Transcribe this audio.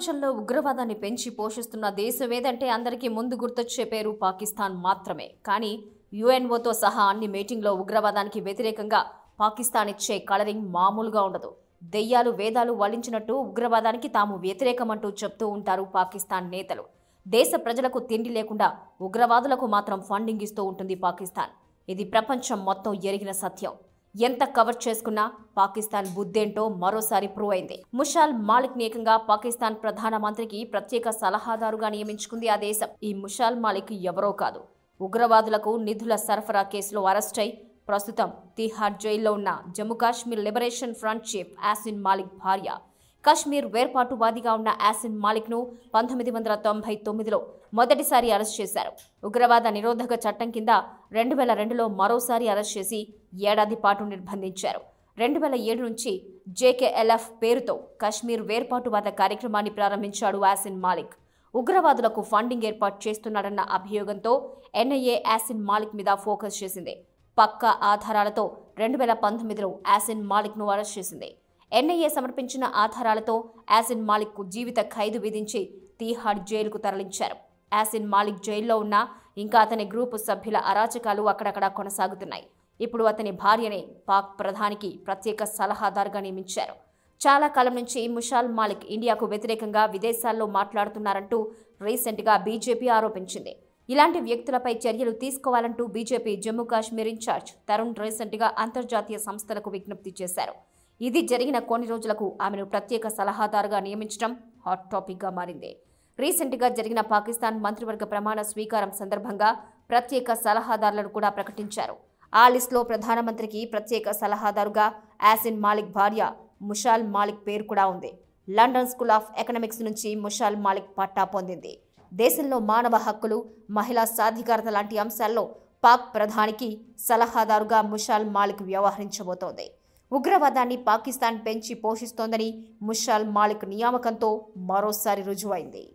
ప్రపంచంలో ఉగ్రవాదాన్ని పెంచి పోషిస్తున్న దేశం ఏదంటే అందరికీ ముందు గుర్తొచ్చే పేరు పాకిస్తాన్ మాత్రమే కానీ యుఎన్ఓతో సహా అన్ని మీటింగ్లో ఉగ్రవాదానికి వ్యతిరేకంగా పాకిస్తాన్ ఇచ్చే కలరింగ్ మామూలుగా ఉండదు దెయ్యాలు వేదాలు వల్లించినట్టు ఉగ్రవాదానికి తాము వ్యతిరేకమంటూ చెప్తూ ఉంటారు పాకిస్తాన్ నేతలు దేశ ప్రజలకు తిండి లేకుండా ఉగ్రవాదులకు మాత్రం ఫండింగ్ ఇస్తూ ఉంటుంది పాకిస్తాన్ ఇది ప్రపంచం మొత్తం ఎరిగిన సత్యం ఎంత కవర్ చేసుకున్నా పాకిస్తాన్ బుద్ధేంటో మరోసారి ప్రూవ్ అయింది ముషాల్ మాలిక్ ఏకంగా పాకిస్తాన్ ప్రధానమంత్రికి ప్రత్యేక సలహాదారుగా నియమించుకుంది ఆ దేశం ఈ ముషాల్ మాలిక్ ఎవరో కాదు ఉగ్రవాదులకు నిధుల సరఫరా కేసులో అరెస్ట్ అయి ప్రస్తుతం తిహార్ జైల్లో ఉన్న Jammu Kashmir Liberation Front chief Yasin Malik భార్య కశ్మీర్ వేర్పాటువాదిగా ఉన్న యాసిన్ మాలిక్ను పంతొమ్మిది వందల తొంభై తొమ్మిదిలో మొదటిసారి అరెస్ట్ చేశారు ఉగ్రవాద నిరోధక చట్టం కింద రెండు వేల రెండులో మరోసారి అరెస్ట్ చేసి ఏడాది పాటు నిర్బంధించారు రెండు వేల ఏడు నుంచి జేకేఎల్ఎఫ్ పేరుతో కశ్మీర్ వేర్పాటువాద కార్యక్రమాన్ని ప్రారంభించాడు యాసిన్ మాలిక్ ఉగ్రవాదులకు ఫండింగ్ ఏర్పాటు చేస్తున్నాడన్న అభియోగంతో ఎన్ఐఏ యాసిన్ మాలిక్ మీద ఫోకస్ చేసింది పక్కా ఆధారాలతో రెండు వేల పంతొమ్మిదిలో యాసిన్ మాలిక్ను అరెస్ట్ చేసింది ఎన్ఐఏ సమర్పించిన ఆధారాలతో యాసిన్ మాలిక్కు జీవిత ఖైదు విధించి తీహాడ్ జైలుకు తరలించారు యాసిన్ మాలిక్ జైల్లో ఉన్న ఇంకా అతని గ్రూపు సభ్యుల అరాచకాలు అక్కడక్కడ కొనసాగుతున్నాయి ఇప్పుడు అతని భార్యనే పాక్ ప్రధానికి ప్రత్యేక సలహాదారుగా నియమించారు చాలా కాలం నుంచి ముషాల్ మాలిక్ ఇండియాకు వ్యతిరేకంగా విదేశాల్లో మాట్లాడుతున్నారంటూ రీసెంట్గా బీజేపీ ఆరోపించింది ఇలాంటి వ్యక్తులపై చర్యలు తీసుకోవాలంటూ బీజేపీ జమ్మూ కాశ్మీర్ ఇన్ఛార్జ్ తరుణ్ రీసెంట్గా అంతర్జాతీయ సంస్థలకు విజ్ఞప్తి చేశారు ఇది జరిగిన కొన్ని రోజులకు ఆమెను ప్రత్యేక సలహాదారుగా నియమించడం హాట్ టాపిక్గా మారింది రీసెంట్గా జరిగిన పాకిస్తాన్ మంత్రివర్గ ప్రమాణ స్వీకారం సందర్భంగా ప్రత్యేక సలహాదారులను కూడా ప్రకటించారు ఆ లిస్టులో ప్రధానమంత్రికి ప్రత్యేక సలహాదారుగా యాసిన్ మాలిక్ భార్య ముషాల్ మాలిక్ పేరు కూడా ఉంది లండన్ స్కూల్ ఆఫ్ ఎకనామిక్స్ నుంచి ముషాల్ మాలిక్ పట్టా పొందింది దేశంలో మానవ హక్కులు మహిళా సాధికారత లాంటి అంశాల్లో పాక్ ప్రధానికి సలహాదారుగా ముషాల్ మాలిక్ వ్యవహరించబోతోంది ఉగ్రవాదాన్ని పాకిస్తాన్ పెంచి పోషిస్తోందని ముషాల్ మాలిక్ నియామకంతో మరోసారి రుజువైంది